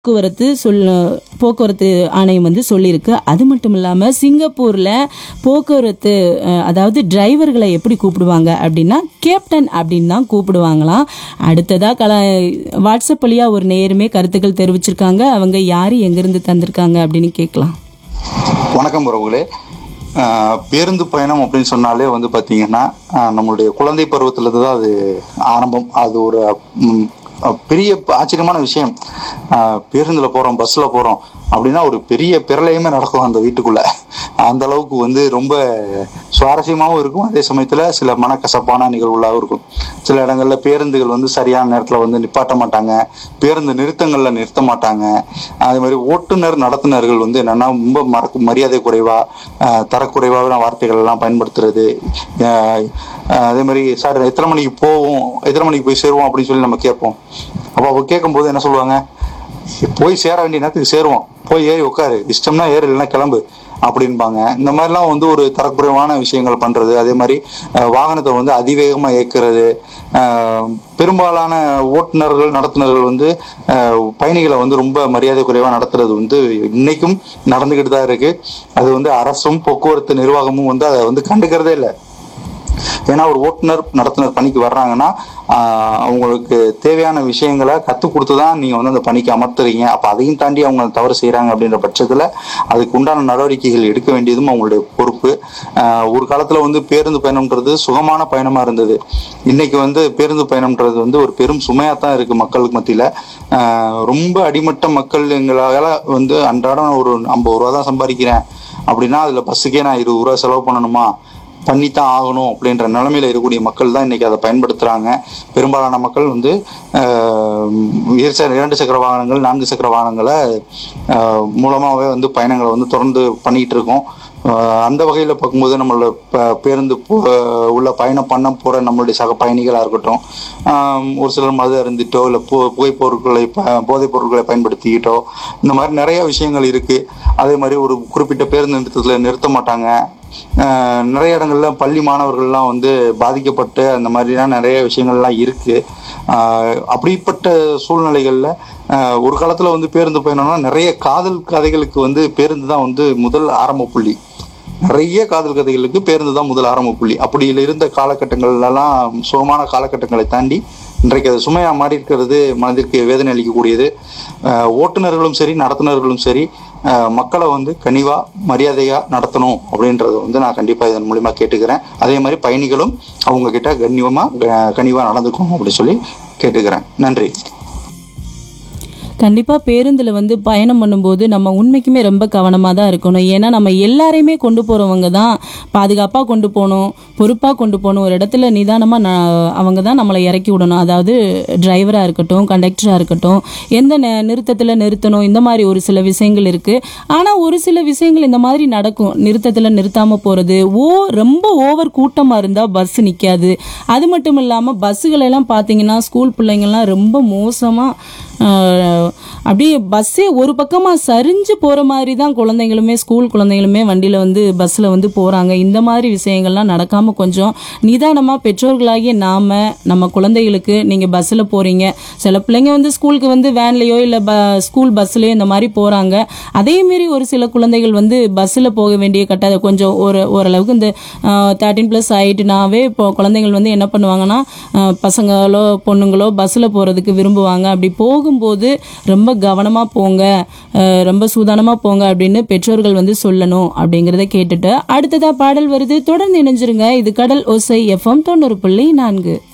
போக்குவரத்து சொல் போக்குவரத்து ஆணையம் வந்து சொல்லியிருக்கு அது மட்டும் இல்லாமல் சிங்கப்பூரில் போக்குவரத்து அஹ், அதாவது டிரைவர்களை எப்படி கூப்பிடுவாங்க அப்படின்னா கேப்டன் அப்படின்னு தான் கூப்பிடுவாங்களாம் அடுத்ததாக கல வாட்ஸ்அப் வழியாக ஒரு நேருமே கருத்துக்கள் தெரிவிச்சிருக்காங்க அவங்க யார் எங்கேருந்து தந்திருக்காங்க அப்படின்னு கேட்கலாம் வணக்கம் உறவுகளே ஆஹ் பேருந்து பயணம் அப்படின்னு சொன்னாலே வந்து பார்த்தீங்கன்னா ஆஹ் நம்மளுடைய குழந்தை பருவத்திலிருந்து தான் அது ஆரம்பம் அது ஒரு ம், அஹ் பெரிய ஆச்சரியமான விஷயம் ஆஹ் பேருந்துல போறோம் பஸ்ல போறோம் அப்படின்னா ஒரு பெரிய பிரளயமே நடக்கும் அந்த வீட்டுக்குள்ள அந்த அளவுக்கு வந்து ரொம்ப சுவாரஸ்யமாகவும் இருக்கும் அதே சமயத்துல சில மனக்கசப்பான நிகழ்வுகளாகவும் இருக்கும் சில இடங்கள்ல பேருந்துகள் வந்து சரியான நேரத்துல வந்து நிப்பாட்ட மாட்டாங்க பேருந்து நிறுத்தங்கள்ல நிறுத்த மாட்டாங்க அதே மாதிரி ஓட்டுநர் நடத்துனர்கள் வந்து என்னன்னா ரொம்ப மறக்க மரியாதை குறைவா ஆஹ் தரக்குறைவான வார்த்தைகள் எல்லாம் பயன்படுத்துறது ஆஹ் ஆஹ் அதே மாதிரி சார் எத்தனை மணிக்கு போவோம் எத்தனை மணிக்கு போய் சேருவோம் அப்படின்னு சொல்லி நம்ம கேட்போம் அப்போ அவங்க கேட்கும்போது என்ன சொல்லுவாங்க போய் சேர வேண்டிய நேரத்துக்கு சேருவோம் போய் ஏறி உட்காரு இஷ்டம்னா ஏறு இல்லைன்னா கிளம்பு அப்படின்பாங்க இந்த மாதிரிலாம் வந்து ஒரு தரக்குறைவான விஷயங்கள் பண்றது அதே மாதிரி அஹ், வாகனத்தை வந்து அதிவேகமா இயக்குறது அஹ், பெரும்பாலான ஓட்டுநர்கள் நடத்துனர்கள் வந்து அஹ், பயணிகளை வந்து ரொம்ப மரியாதை குறைவா நடத்துறது வந்து இன்னைக்கும் நடந்துகிட்டு தான் இருக்கு அது வந்து அரசும் போக்குவரத்து நிர்வாகமும் வந்து அதை வந்து கண்டுக்கிறதே இல்லை ஏன்னா ஒரு ஓட்டுநர் நடத்துனர் பணிக்கு வர்றாங்கன்னா ஆஹ் அவங்களுக்கு தேவையான விஷயங்களை கற்றுக் கொடுத்து தான் நீங்கள் வந்து அந்த பணிக்கு அமர்த்துறீங்க அப்போ அதையும் தாண்டி அவங்க தவறு செய்கிறாங்க அப்படின்ற பட்சத்தில் அதுக்கு உண்டான நடவடிக்கைகள் எடுக்க வேண்டியதும் அவங்களுடைய பொறுப்பு ஆஹ் ஒரு காலத்தில் வந்து பேருந்து பயணம்ன்றது சுகமான பயணமாக இருந்தது இன்னைக்கு வந்து பேருந்து பயணம்ன்றது வந்து ஒரு பெரும் சுமையாக தான் இருக்குது மக்களுக்கு மத்தியில் ரொம்ப அடிமட்ட மக்கள் எங்களால் வந்து அன்றாடம் ஒரு ஐம்பது ரூபா தான் சம்பாதிக்கிறேன் அப்படின்னா அதில் பஸ்ஸுக்கே நான் இருபது ரூபா செலவு பண்ணணுமா பண்ணித்தான் ஆகணும் அப்படின்ற நிலைமையில இருக்கக்கூடிய மக்கள் தான் இன்னைக்கு அதை பயன்படுத்துறாங்க பெரும்பாலான மக்கள் வந்து ஆஹ், இரு சக்கர- இரண்டு சக்கர வாகனங்கள் நான்கு சக்கர வாகனங்களை ஆஹ், மூலமாவே வந்து பயணங்களை வந்து தொடர்ந்து பண்ணிட்டு இருக்கோம் ஆஹ், அந்த வகையில் பார்க்கும்போது நம்மளோட ப- பேருந்து போ- உள்ள பயணம் பண்ண போற நம்மளுடைய சக பயணிகளாக இருக்கட்டும் ஆஹ், ஒரு சிலர் மது அருந்திட்டோ இல்லை பு புகைப் பொருட்களை ப- போதைப் பொருட்களை பயன்படுத்திக்கிட்டோ இந்த மாதிரி நிறைய விஷயங்கள் இருக்கு அதே மாதிரி ஒரு குறிப்பிட்ட பேருந்து நிறுத்தத்தில் நிறுத்த மாட்டாங்க ஆஹ் நிறைய இடங்கள்ல பள்ளி மாணவர்கள்லாம் வந்து பாதிக்கப்பட்டு அந்த மாதிரிலாம் நிறைய விஷயங்கள்லாம் இருக்கு ஆஹ் அப்படிப்பட்ட சூழ்நிலைகள்ல ஆஹ் ஒரு காலத்துல வந்து பேருந்து பயணம்னா நிறைய காதல் கதைகளுக்கு வந்து பேருந்து தான் வந்து முதல் ஆரம்ப புள்ளி நிறைய காதல் கதைகளுக்கு பேருந்து தான் முதல் ஆரம்ப புள்ளி அப்படி இருந்த காலகட்டங்கள்லாம் சுகமான காலகட்டங்களை தாண்டி இன்றைக்கு அது சுமையா மாறி இருக்கிறது மனதிற்கு வேதனை அளிக்கக்கூடியது ஆஹ் ஓட்டுநர்களும் சரி நடத்துனர்களும் சரி ஆஹ் மக்களை வந்து கனிவா மரியாதையா நடத்தணும் அப்படின்றத வந்து நான் கண்டிப்பா இதன் மூலியமா கேட்டுக்கிறேன் அதே மாதிரி பயணிகளும் அவங்க கிட்ட கண்ணியமா க- கனிவா நடந்துக்கணும் அப்படி சொல்லி கேட்டுக்கிறேன் நன்றி கண்டிப்பாக பேருந்தில் வந்து பயணம் பண்ணும்போது நம்ம உண்மைக்குமே ரொம்ப கவனமாக தான் இருக்கணும் ஏன்னா நம்ம எல்லாரையுமே கொண்டு போகிறவங்க தான் பாதுகாப்பாக கொண்டு போகணும் பொறுப்பாக கொண்டு போகணும் ஒரு இடத்துல நிதானமாக அவங்க தான் நம்மளை இறக்கி விடணும் அதாவது டிரைவராக இருக்கட்டும் கண்டக்டராக இருக்கட்டும் எந்த நெ- நிறுத்தத்தில் நிறுத்தணும் இந்த மாதிரி ஒரு சில விஷயங்கள் இருக்குது ஆனால் ஒரு சில விஷயங்கள் இந்த மாதிரி நடக்கும் நிறுத்தத்தில் நிறுத்தாமல் போகிறது ஓ ரொம்ப ஓவர் கூட்டமாக இருந்தால் பஸ் நிற்காது அது மட்டும் இல்லாமல் பஸ்ஸுகளெல்லாம் பார்த்தீங்கன்னா ஸ்கூல் பிள்ளைங்கள்லாம் ரொம்ப மோசமாக ஆஹ் அப்படியே பஸ்ஸே ஒரு பக்கமாக சரிஞ்சு போகிற மாதிரி தான் குழந்தைங்களுமே ஸ்கூல் குழந்தைங்களுமே வண்டியில் வந்து பஸ்ஸில் வந்து போகிறாங்க இந்த மாதிரி விஷயங்கள்லாம் நடக்காமல் கொஞ்சம் நிதானமாக பெற்றோர்களாகிய நாம் நம்ம குழந்தைகளுக்கு நீங்கள் பஸ்ஸில் போகிறீங்க சில பிள்ளைங்க வந்து ஸ்கூலுக்கு வந்து வேன்லேயோ இல்லை ப ஸ்கூல் பஸ்லேயோ இந்த மாதிரி போகிறாங்க அதேமாரி ஒரு சில குழந்தைகள் வந்து பஸ்ஸில் போக வேண்டிய கட்டாய கொஞ்சம் ஒரு ஓரளவுக்கு இந்த தேர்ட்டின் ப்ளஸ் ஆயிட்டுனாவே இப்போ குழந்தைகள் வந்து என்ன பண்ணுவாங்கன்னா ஆஹ் பசங்களோ பொண்ணுங்களோ பஸ்ஸில் போகிறதுக்கு விரும்புவாங்க அப்படி போகும்போது ரொம்ப கவனமாக போங்க ஆஹ் ரொம்ப சூதானமாக போங்க அப்படின்னு பெற்றோர்கள் வந்து சொல்லணும் அப்படிங்கிறத கேட்டுட்டு அடுத்ததாக பாடல் வருது தொடர்ந்து இணைஞ்சிருங்க இது கடல் ஓசை எஃப்எம் தொண்ணூறு புள்ளி நான்கு